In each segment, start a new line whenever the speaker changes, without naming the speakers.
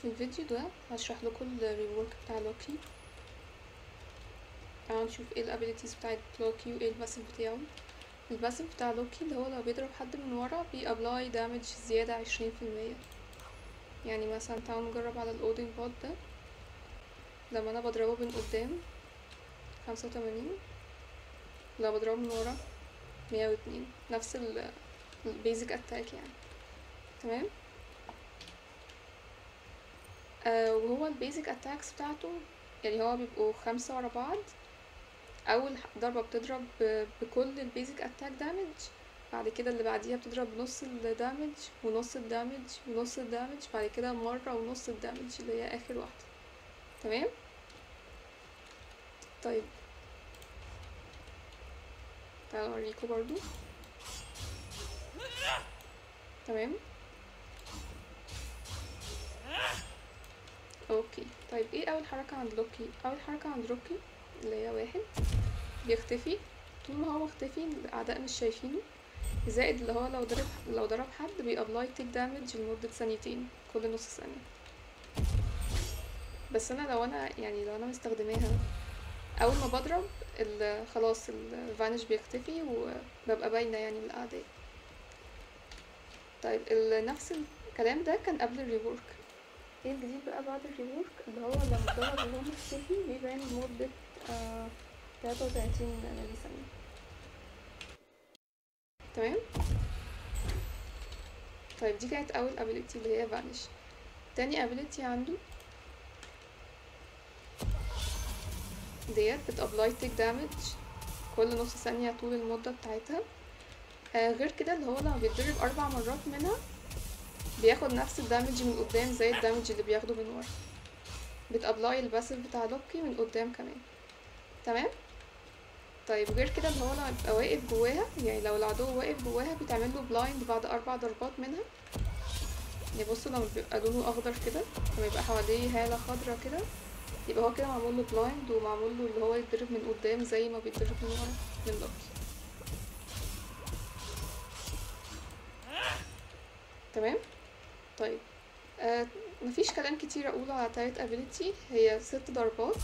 في الفيديو ده هشرح لكم الريورك بتاع لوكي تعالوا نشوف ايه الابيليتيز بتاعت لوكي وايه الباسيف بتاعه الباسيف بتاع لوكي اللي هو لو بيضرب حد من ورا بيابلاي دامج زيادة عشرين في المية يعني مثلا تعالوا نجرب على الاودين بوت ده لما انا بضربه من قدام خمسة وتمانين لو بضربه من ورا مية واتنين نفس ال البيزك اتاك يعني تمام آه وهو البيزك اتاكس بتاعته يعني هو بيبقوا خمسة ورا بعض اول ضربة بتضرب بكل البيزك اتاك دامج بعد كده اللي بعديها بتضرب نص الدامج ونص الدامج ونص الدامج بعد كده مرة ونص الدامج اللي هي اخر واحدة تمام طيب تعالوا اوريكم برضو تمام اوكي طيب ايه اول حركة عند لوكي اول حركة عند لوكي اللي هي واحد بيختفي طول ما هو مختفي الاعداء مش شايفينه زائد اللي هو لو ضرب لو ضرب حد بيابلاي تيك دامج لمدة ثانيتين كل نص ثانية بس انا لو انا يعني لو انا مستخدماها اول ما بضرب خلاص الفانش بيختفي وببقى باينة يعني للاعداء طيب نفس الكلام ده كان قبل الريورك ايه الجديد بقى بعد الريورك اللي هو لما الضرب اللي هو مختفي بيبان لمدة تلاتة وتلاتين ملي ثانية تمام طيب دي كانت أول ابيليتي اللي هي فانش تاني ابيليتي عنده ديت بتابلاي تيك دامج كل نص ثانية طول المدة بتاعتها آه غير كده اللي هو لما بيتضرب أربع مرات منها بياخد نفس الدامج من قدام زي الدامج اللي بياخده من ورا بتابلاي الباسيف بتاع لوكي من قدام كمان تمام طيب غير كده اللي هو لما يبقى واقف جواها يعني لو العدو واقف جواها بتعمل له بلايند بعد اربع ضربات منها يعني بصوا لما بيبقى لونه اخضر كده لما يبقى حواليه هالة خضرا كده يبقى هو كده معمول له بلايند ومعمول له اللي هو يتضرب من قدام زي ما بيتضرب من ورا من لوكي تمام طيب آه مفيش كلام كتير اقوله على تالت ابيليتي هي ست ضربات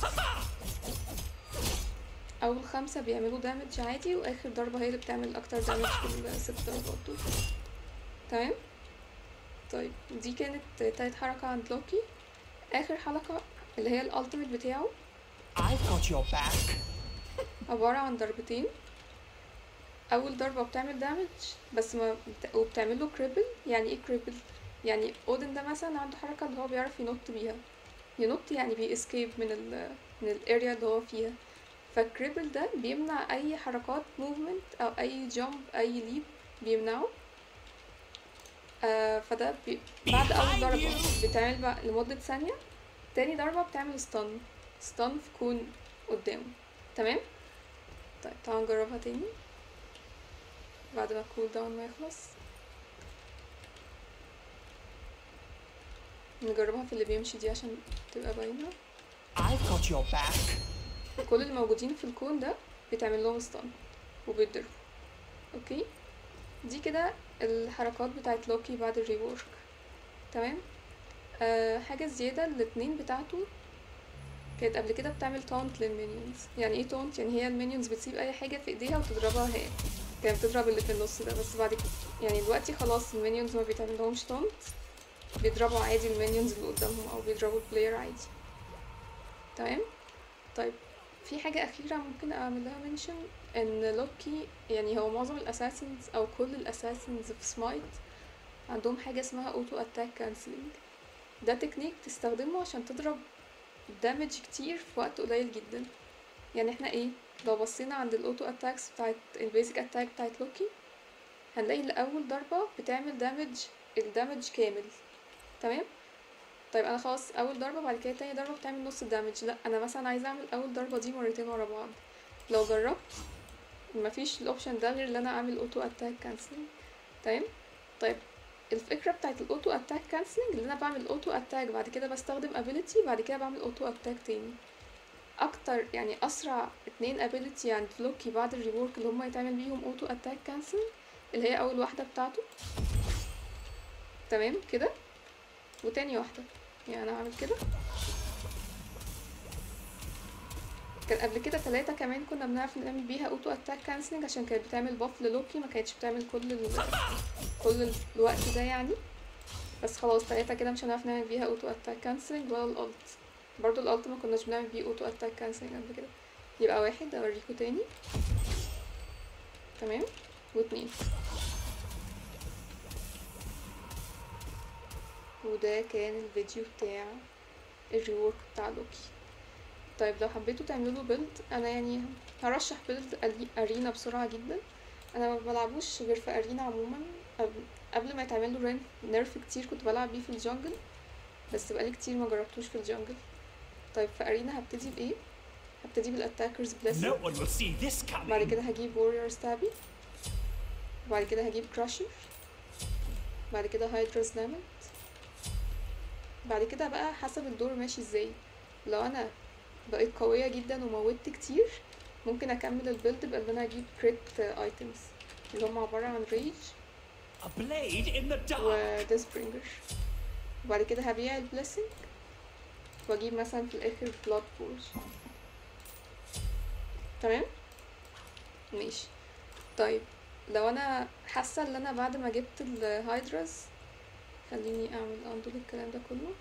اول خمسة بيعملوا دامج عادي واخر ضربة هي اللي بتعمل اكتر دامج في الست ضربات دول تمام طيب دي كانت تالت حركة عند لوكي اخر حلقة اللي هي الالتيميت بتاعه
I've got your back.
عبارة عن ضربتين اول ضربة بتعمل دامج بس ما وبتعمل له كريبل يعني ايه كريبل يعني اودن ده مثلا عنده حركة اللي هو بيعرف ينط بيها ينط يعني بيسكيب من ال من الاريا اللي هو فيها فالكريبل ده بيمنع اي حركات موفمنت او اي جامب اي ليب بيمنعه آه فده بي بعد اول ضربة بتعمل بقى لمدة ثانية تاني ضربة بتعمل ستان ستان في كون قدامه تمام طيب تعالوا نجربها تاني بعد ما الكول داون ما يخلص نجربها في اللي بيمشي دي عشان تبقى باينة
I've got your back.
كل الموجودين في الكون ده بيتعمل لهم ستان وبيتضربوا اوكي دي كده الحركات بتاعت لوكي بعد الريورك تمام آه حاجة زيادة الاتنين بتاعته كانت قبل كده بتعمل تونت للمينيونز يعني ايه تونت يعني هي المينيونز بتسيب اي حاجة في ايديها وتضربها هي كانت بتضرب اللي في النص ده بس بعد كده يعني دلوقتي خلاص المينيونز ما بيتعمل لهمش تونت بيضربوا عادي المينيونز اللي قدامهم او بيضربوا البلاير عادي تمام طيب في حاجة أخيرة ممكن أعمل لها منشن إن لوكي يعني هو معظم الأساسنز أو كل الأساسنز في سمايت عندهم حاجة اسمها أوتو أتاك كانسلينج ده تكنيك تستخدمه عشان تضرب دامج كتير في وقت قليل جدا يعني احنا ايه لو بصينا عند الأوتو أتاكس بتاعت البيزك أتاك بتاعت لوكي هنلاقي إن أول ضربة بتعمل دامج الدامج كامل تمام طيب انا خلاص اول ضربه بعد كده تاني ضربه بتعمل نص الدامج لا انا مثلا عايزه اعمل اول ضربه دي مرتين ورا بعض لو جربت مفيش الاوبشن ده غير ان انا اعمل اوتو اتاك كانسلنج تمام طيب الفكره بتاعت الاوتو اتاك كانسلنج اللي انا بعمل اوتو اتاك بعد كده بستخدم ابيليتي بعد كده بعمل اوتو اتاك تاني اكتر يعني اسرع اتنين ابيليتي عند لوكي بعد الريورك اللي هما يتعمل بيهم اوتو اتاك كانسل اللي هي اول واحده بتاعته تمام كده وتاني واحده يعني انا هعمل كده كان قبل كده تلاتة كمان كنا بنعرف نعمل بيها اوتو اتاك كانسلنج عشان كانت بتعمل باف للوكي ما كانتش بتعمل كل ال... كل الوقت ده يعني بس خلاص تلاتة كده مش هنعرف نعمل بيها اوتو اتاك كانسلنج ولا الالت برضو الالت ما كناش بنعمل بيه اوتو اتاك كانسلنج قبل كده يبقى واحد اوريكوا تاني تمام واتنين وده كان الفيديو بتاع الريورك بتاع لوكي طيب لو حبيتوا تعملوا له بيلد انا يعني هرشح بيلد ارينا بسرعه جدا انا ما بلعبوش غير في ارينا عموما قبل, قبل ما يتعمل له نيرف كتير كنت بلعب بيه في الجنجل بس بقالي كتير ما جربتوش في الجنجل طيب في ارينا هبتدي بايه هبتدي بالاتاكرز بليسنج
No one will see this
بعد
coming.
كده هجيب وورير ستابي بعد كده هجيب كراشر بعد كده هايدراز لامنت بعد كده بقى حسب الدور ماشي ازاي لو انا بقيت قوية جدا وموتت كتير ممكن اكمل البيلد بان انا اجيب كريت ايتمز اللي هم عبارة عن ريج
A blade in the dark.
وديسبرينجر وبعد كده هبيع البليسنج واجيب مثلا في الاخر بلاد فورج تمام ماشي طيب لو انا حاسه ان انا بعد ما جبت الهايدراز خليني اعمل اندو الكلام ده كله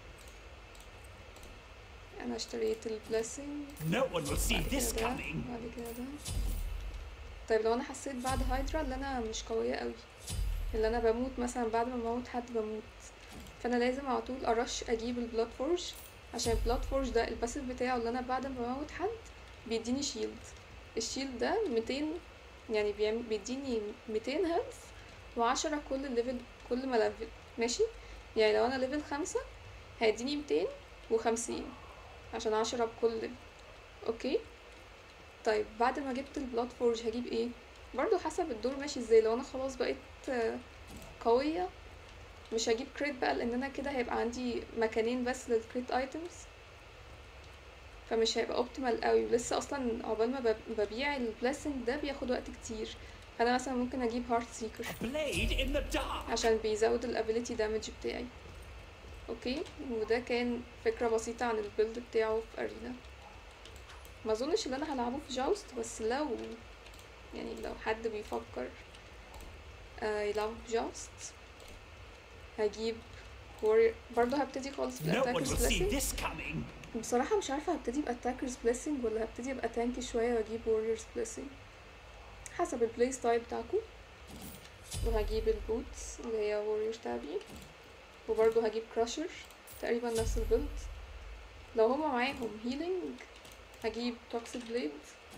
انا اشتريت البليسنج
No one will see
بعد كده
this
ده
coming.
بعد كده ده طيب لو انا حسيت بعد هايدرا ان انا مش قوية قوي اللي انا بموت مثلا بعد ما بموت حد بموت فانا لازم على طول ارش اجيب البلاد فورج عشان البلاد فورج ده الباسيف بتاعه اللي انا بعد ما بموت حد بيديني شيلد الشيلد ده 200 يعني بيعمل بيديني 200 هيلث و10 كل ليفل كل ما ليفل ماشي يعني لو انا ليفل خمسة هيديني 250 عشان عشرة بكل ليفل اوكي طيب بعد ما جبت البلاد فورج هجيب ايه برضو حسب الدور ماشي ازاي لو انا خلاص بقيت آه، قوية مش هجيب كريت بقى لان انا كده هيبقى عندي مكانين بس للكريت ايتمز فمش هيبقى اوبتيمال قوي ولسه اصلا عقبال ما بب- ببيع البليسنج ده بياخد وقت كتير فانا مثلا ممكن اجيب هارت سيكر
A blade in the dark.
عشان بيزود الابيليتي دامج بتاعي اوكي وده كان فكرة بسيطة عن البيلد بتاعه في ارينا ما اظنش ان انا هلعبه في جاوست بس لو يعني لو حد بيفكر آه يلعبه في جاوست هجيب وورير برضه هبتدي خالص
No one
بالاتاكرز
will see
بليسنج
this coming.
بصراحة مش عارفة هبتدي باتاكرز بليسنج ولا هبتدي ابقى تانكي شوية واجيب ووريرز بليسنج حسب البلاي ستايل بتاعكم وهجيب البوتس اللي هي وورير تابي وبرضه هجيب كراشر تقريبا نفس البيلد لو هما معاهم هيلينج هجيب توكسيك بليد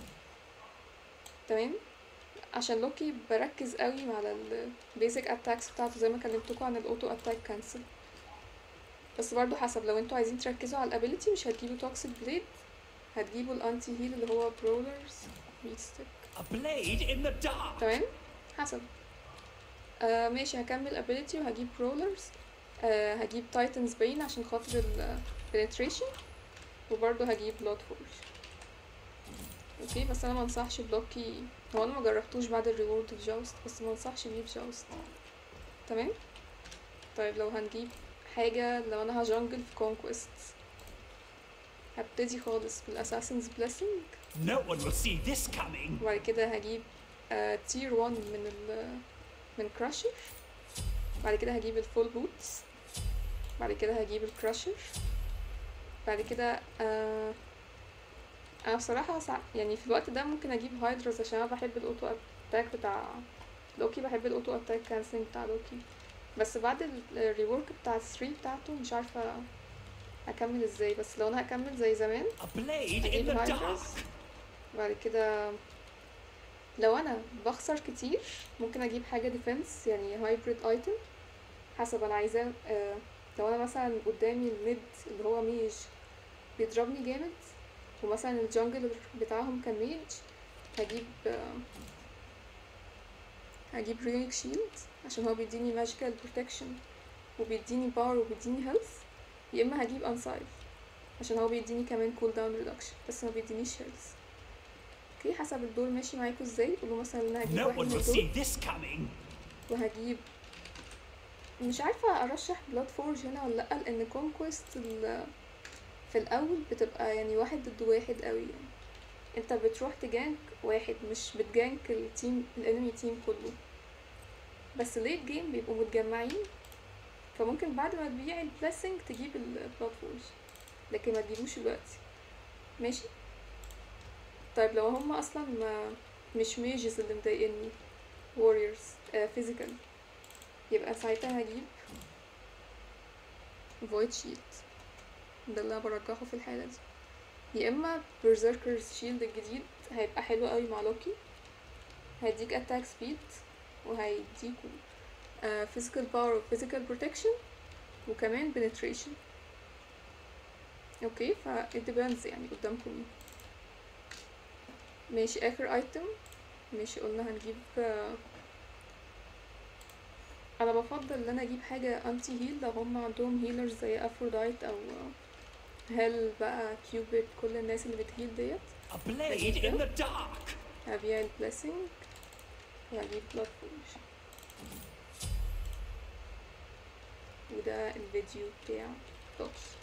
تمام عشان لوكي بركز قوي على البيزك اتاكس بتاعته زي ما كلمتكم عن الاوتو اتاك كانسل بس برضو حسب لو انتوا عايزين تركزوا على الابيليتي مش هتجيبوا توكسيك بليد هتجيبوا الانتي هيل اللي هو برولرز ميت ستيك
A blade in the dark.
تمام حسب آه ماشي هكمل ability وهجيب رولرز آه هجيب تايتنز بين عشان خاطر ال penetration وبرضه هجيب بلود فورج اوكي بس انا منصحش بلوكي هو انا مجربتوش بعد الريورد في جاوست بس منصحش بيه في جاوست تمام طيب لو هنجيب حاجة لو انا هجنجل في كونكويست هبتدي خالص بالاساسنز بليسنج
No one will see this coming.
وبعد كده هجيب تير 1 من ال من كراشر بعد كده هجيب الفول بوتس بعد كده هجيب الكراشر بعد كده آه انا بصراحة سع... يعني في الوقت ده ممكن اجيب هايدرز عشان انا بحب الاوتو اتاك بتاع لوكي بحب الاوتو اتاك كانسلنج بتاع لوكي بس بعد الريورك بتاع 3 بتاعته مش عارفة اكمل ازاي بس لو انا هكمل زي زمان
A blade in
هجيب
the
هايدرز
dark.
بعد كده لو انا بخسر كتير ممكن اجيب حاجه ديفنس يعني هايبريد ايتم حسب انا عايزاه آه لو انا مثلا قدامي الميد اللي هو ميج بيضربني جامد ومثلا الجنجل بتاعهم كان ميج هجيب آه هجيب ريونيك شيلد عشان هو بيديني ماجيكال بروتكشن وبيديني باور وبيديني هيلث يا اما هجيب انسايد عشان هو بيديني كمان كول داون ريدكشن بس ما بيدينيش هيلث اوكي حسب الدور ماشي معاكوا ازاي قولوا مثلا ان انا هجيب
No
واحد
one
من
will
دول
see this coming.
وهجيب مش عارفة ارشح بلاد فورج هنا ولا لأ لان كونكويست في الاول بتبقى يعني واحد ضد واحد قوي يعني انت بتروح تجانك واحد مش بتجانك التيم الانمي تيم كله بس ليت جيم بيبقوا متجمعين فممكن بعد ما تبيع البلاسنج تجيب البلاد فورج لكن ما تجيبوش دلوقتي ماشي طيب لو هما اصلا ما مش ميجز اللي مضايقني warriors فيزيكال يبقى ساعتها هجيب void shield ده اللي انا برجحه في الحالة دي يا اما berserkers shield الجديد هيبقى حلو قوي مع لوكي هيديك attack speed وهيديكوا uh, physical power و physical protection وكمان penetration اوكي ف it depends يعني قدامكم ايه ماشي اخر ايتم ماشي قلنا هنجيب آه، انا بفضل ان انا اجيب حاجه انتي هيل لو هم عندهم هيلرز زي افرودايت او هيل بقى كيوبيد كل الناس اللي بتهيل ديت
A blade in the dark.
هبيع البلاسنج وهجيب بلاد فورج وده الفيديو بتاع توتش